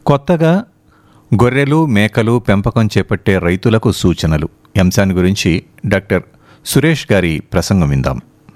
కొత్తగా గొర్రెలు మేకలు పెంపకం చేపట్టే రైతులకు సూచనలు ఈ అంశాన్ని గురించి డాక్టర్ సురేష్ గారి ప్రసంగం విందాం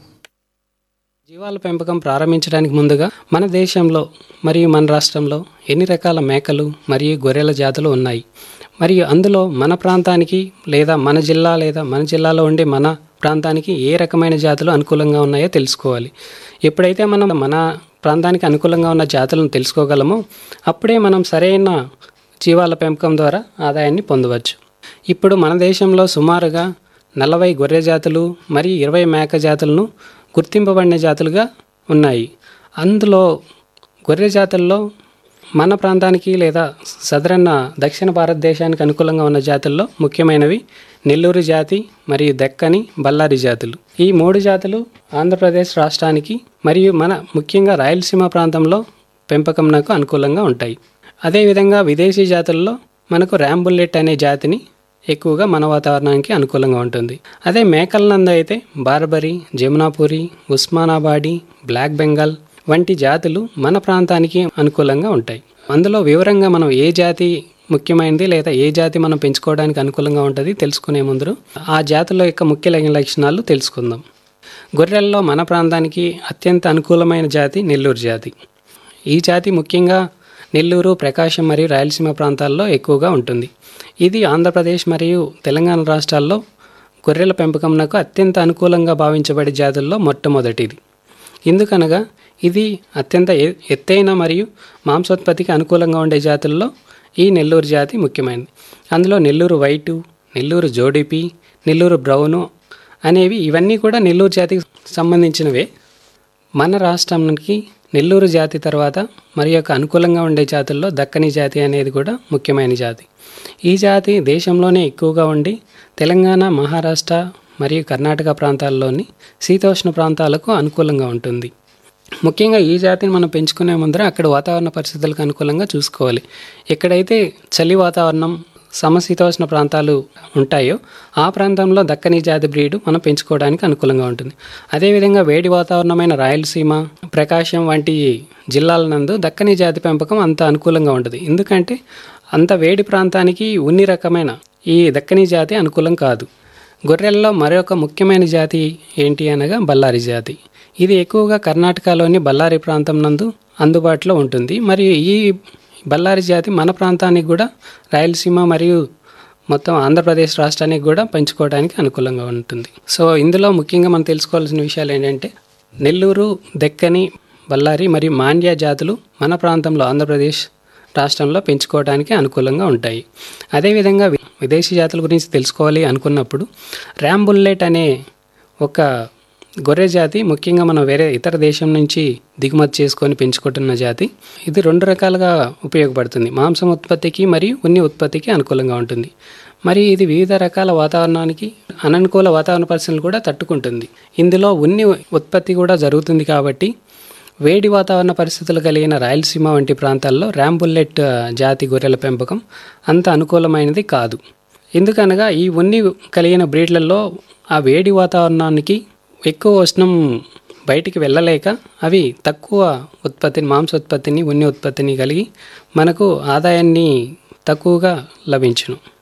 జీవాల పెంపకం ప్రారంభించడానికి ముందుగా మన దేశంలో మరియు మన రాష్ట్రంలో ఎన్ని రకాల మేకలు మరియు గొర్రెల జాతులు ఉన్నాయి మరియు అందులో మన ప్రాంతానికి లేదా మన జిల్లా లేదా మన జిల్లాలో ఉండే మన ప్రాంతానికి ఏ రకమైన జాతులు అనుకూలంగా ఉన్నాయో తెలుసుకోవాలి ఎప్పుడైతే మనం మన ప్రాంతానికి అనుకూలంగా ఉన్న జాతులను తెలుసుకోగలమో అప్పుడే మనం సరైన జీవాల పెంపకం ద్వారా ఆదాయాన్ని పొందవచ్చు ఇప్పుడు మన దేశంలో సుమారుగా నలభై గొర్రె జాతులు మరియు ఇరవై మేక జాతులను గుర్తింపబడిన జాతులుగా ఉన్నాయి అందులో గొర్రె జాతుల్లో మన ప్రాంతానికి లేదా సదరన్న దక్షిణ భారతదేశానికి అనుకూలంగా ఉన్న జాతుల్లో ముఖ్యమైనవి నెల్లూరు జాతి మరియు దక్కని బళ్ళారి జాతులు ఈ మూడు జాతులు ఆంధ్రప్రదేశ్ రాష్ట్రానికి మరియు మన ముఖ్యంగా రాయలసీమ ప్రాంతంలో పెంపకంనకు అనుకూలంగా ఉంటాయి అదేవిధంగా విదేశీ జాతుల్లో మనకు ర్యాంబుల్లెట్ అనే జాతిని ఎక్కువగా మన వాతావరణానికి అనుకూలంగా ఉంటుంది అదే మేకల నందు అయితే బార్బరీ జమునాపురి ఉస్మానాబాడి బ్లాక్ బెంగాల్ వంటి జాతులు మన ప్రాంతానికి అనుకూలంగా ఉంటాయి అందులో వివరంగా మనం ఏ జాతి ముఖ్యమైనది లేదా ఏ జాతి మనం పెంచుకోవడానికి అనుకూలంగా ఉంటుంది తెలుసుకునే ముందు ఆ జాతుల యొక్క ముఖ్య లక్షణాలు తెలుసుకుందాం గొర్రెల్లో మన ప్రాంతానికి అత్యంత అనుకూలమైన జాతి నెల్లూరు జాతి ఈ జాతి ముఖ్యంగా నెల్లూరు ప్రకాశం మరియు రాయలసీమ ప్రాంతాల్లో ఎక్కువగా ఉంటుంది ఇది ఆంధ్రప్రదేశ్ మరియు తెలంగాణ రాష్ట్రాల్లో గొర్రెల పెంపకంనకు అత్యంత అనుకూలంగా భావించబడే జాతుల్లో మొట్టమొదటిది ఎందుకనగా ఇది అత్యంత ఎ- ఎత్తైన మరియు మాంసోత్పత్తికి అనుకూలంగా ఉండే జాతుల్లో ఈ నెల్లూరు జాతి ముఖ్యమైనది అందులో నెల్లూరు వైటు నెల్లూరు జోడిపి నెల్లూరు బ్రౌను అనేవి ఇవన్నీ కూడా నెల్లూరు జాతికి సంబంధించినవే మన రాష్ట్రానికి నెల్లూరు జాతి తర్వాత మరి యొక్క అనుకూలంగా ఉండే జాతుల్లో దక్కని జాతి అనేది కూడా ముఖ్యమైన జాతి ఈ జాతి దేశంలోనే ఎక్కువగా ఉండి తెలంగాణ మహారాష్ట్ర మరియు కర్ణాటక ప్రాంతాల్లోని శీతోష్ణ ప్రాంతాలకు అనుకూలంగా ఉంటుంది ముఖ్యంగా ఈ జాతిని మనం పెంచుకునే ముందర అక్కడ వాతావరణ పరిస్థితులకు అనుకూలంగా చూసుకోవాలి ఎక్కడైతే చలి వాతావరణం సమశీతోష్ణ ప్రాంతాలు ఉంటాయో ఆ ప్రాంతంలో దక్కని జాతి బ్రీడ్ మనం పెంచుకోవడానికి అనుకూలంగా ఉంటుంది అదేవిధంగా వేడి వాతావరణమైన రాయలసీమ ప్రకాశం వంటి జిల్లాల నందు దక్కని జాతి పెంపకం అంత అనుకూలంగా ఉంటుంది ఎందుకంటే అంత వేడి ప్రాంతానికి ఉన్ని రకమైన ఈ దక్కని జాతి అనుకూలం కాదు గొర్రెల్లో మరొక ముఖ్యమైన జాతి ఏంటి అనగా బళ్ళారి జాతి ఇది ఎక్కువగా కర్ణాటకలోని బళ్ళారి ప్రాంతం నందు అందుబాటులో ఉంటుంది మరియు ఈ బళ్ళారి జాతి మన ప్రాంతానికి కూడా రాయలసీమ మరియు మొత్తం ఆంధ్రప్రదేశ్ రాష్ట్రానికి కూడా పెంచుకోవడానికి అనుకూలంగా ఉంటుంది సో ఇందులో ముఖ్యంగా మనం తెలుసుకోవాల్సిన విషయాలు ఏంటంటే నెల్లూరు దెక్కని బళ్ళారి మరియు మాండ్య జాతులు మన ప్రాంతంలో ఆంధ్రప్రదేశ్ రాష్ట్రంలో పెంచుకోవడానికి అనుకూలంగా ఉంటాయి అదేవిధంగా వి- విదేశీ జాతుల గురించి తెలుసుకోవాలి అనుకున్నప్పుడు ర్యాంబుల్లెట్ అనే ఒక గొర్రె జాతి ముఖ్యంగా మనం వేరే ఇతర దేశం నుంచి దిగుమతి చేసుకొని పెంచుకుంటున్న జాతి ఇది రెండు రకాలుగా ఉపయోగపడుతుంది మాంసం ఉత్పత్తికి మరియు ఉన్ని ఉత్పత్తికి అనుకూలంగా ఉంటుంది మరి ఇది వివిధ రకాల వాతావరణానికి అననుకూల వాతావరణ పరిస్థితులు కూడా తట్టుకుంటుంది ఇందులో ఉన్ని ఉత్పత్తి కూడా జరుగుతుంది కాబట్టి వేడి వాతావరణ పరిస్థితులు కలిగిన రాయలసీమ వంటి ప్రాంతాల్లో ర్యాంబుల్లెట్ ఆ, జాతి గొర్రెల పెంపకం అంత అనుకూలమైనది కాదు ఎందుకనగా ఈ ఉన్ని కలిగిన బ్రీడ్లలో ఆ వేడి వాతావరణానికి ఎక్కువ ఉష్ణం బయటికి వెళ్ళలేక అవి తక్కువ ఉత్పత్తిని మాంసోత్పత్తిని ఉన్ని ఉత్పత్తిని కలిగి మనకు ఆదాయాన్ని తక్కువగా లభించును